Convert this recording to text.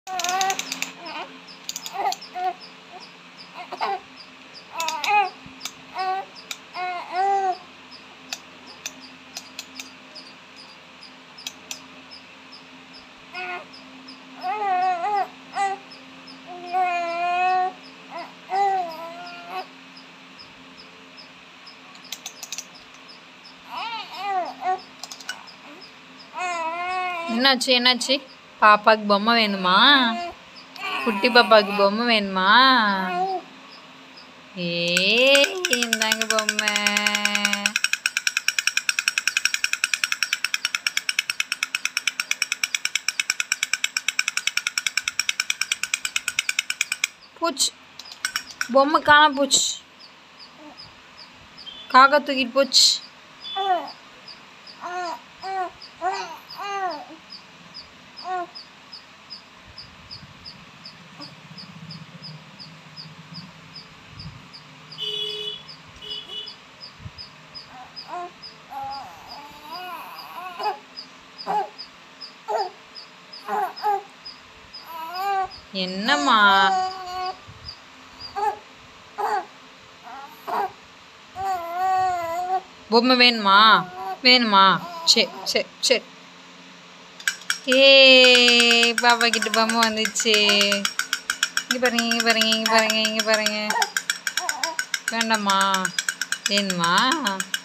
என்னாச்சு என்னாச்சு பாப்பாக்கு பொம்மை வேணுமா குட்டி பாப்பாவுக்கு பொம்மை வேணுமா ஏ இந்தாங்க பொம்மை போச்சு பொம்மை காண போச்சு காக்கா தூக்கிட்டு போச்சு என்னம்மா பொம்மை வேணுமா வேணுமா சரி சரி சரி ஏ பாப்பா கிட்ட பொம்மை வந்துச்சு இங்கே பாருங்க இங்கே பாருங்க இங்கே பாருங்க இங்கே பாருங்க வேண்டாம்மா வேணுமா